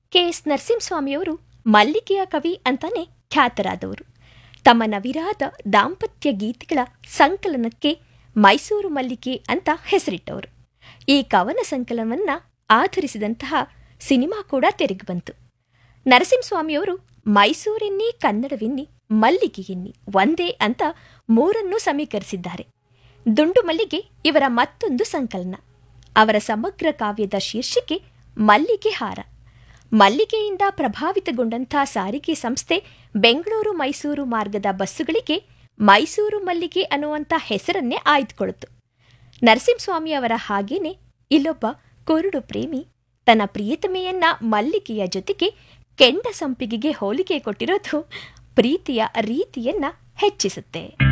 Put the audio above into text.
K S ನರಸಿಂಹಸ್ವಾಮಿಯವರು ಮಲ್ಲಿಗೆಯ ಕವಿ ಅಂತಾನೆ ಖ್ಯಾತರಾದವರು ತಮ್ಮ ನವಿರಾದ ದಾಂಪತ್ಯ ಗೀತೆಗಳ ಸಂಕಲನಕ್ಕೆ ಮೈಸೂರು ಮಲ್ಲಿಗೆ ಅಂತ ಹೆಸರಿಟ್ಟವರು ಈ ಕವನ ಸಂಕಲನವನ್ನ ಆಧರಿಸಿದಂತಹ ಸಿನಿಮಾ ಕೂಡ ತೆರೆಗೆ ಬಂತು ನರಸಿಂಹಸ್ವಾಮಿಯವರು ಮೈಸೂರೆನ್ನಿ ಕನ್ನಡವೆನ್ನಿ ಮಲ್ಲಿಗೆಯೆನ್ನಿ ಒಂದೇ ಅಂತ ಮೂರನ್ನೂ ಸಮೀಕರಿಸಿದ್ದಾರೆ ದುಂಡು ಮಲ್ಲಿಗೆ ಇವರ ಮತ್ತೊಂದು ಸಂಕಲನ ಅವರ ಸಮಗ್ರ ಕಾವ್ಯದ ಶೀರ್ಷಿಕೆ ಮಲ್ಲಿಗೆ ಹಾರ ಮಲ್ಲಿಗೆಯಿಂದ ಪ್ರಭಾವಿತಗೊಂಡಂಥ ಸಾರಿಗೆ ಸಂಸ್ಥೆ ಬೆಂಗಳೂರು ಮೈಸೂರು ಮಾರ್ಗದ ಬಸ್ಸುಗಳಿಗೆ ಮೈಸೂರು ಮಲ್ಲಿಗೆ ಅನ್ನುವಂಥ ಹೆಸರನ್ನೇ ಆಯ್ದುಕೊಳ್ತು ನರಸಿಂಹಸ್ವಾಮಿ ಅವರ ಹಾಗೇನೆ ಇಲ್ಲೊಬ್ಬ ಕುರುಡು ಪ್ರೇಮಿ ತನ್ನ ಪ್ರಿಯತಮೆಯನ್ನ ಮಲ್ಲಿಗೆಯ ಜೊತೆಗೆ ಕೆಂಡ ಸಂಪಿಗೆಗೆ ಹೋಲಿಕೆ ಕೊಟ್ಟಿರೋದು ಪ್ರೀತಿಯ ರೀತಿಯನ್ನ ಹೆಚ್ಚಿಸುತ್ತೆ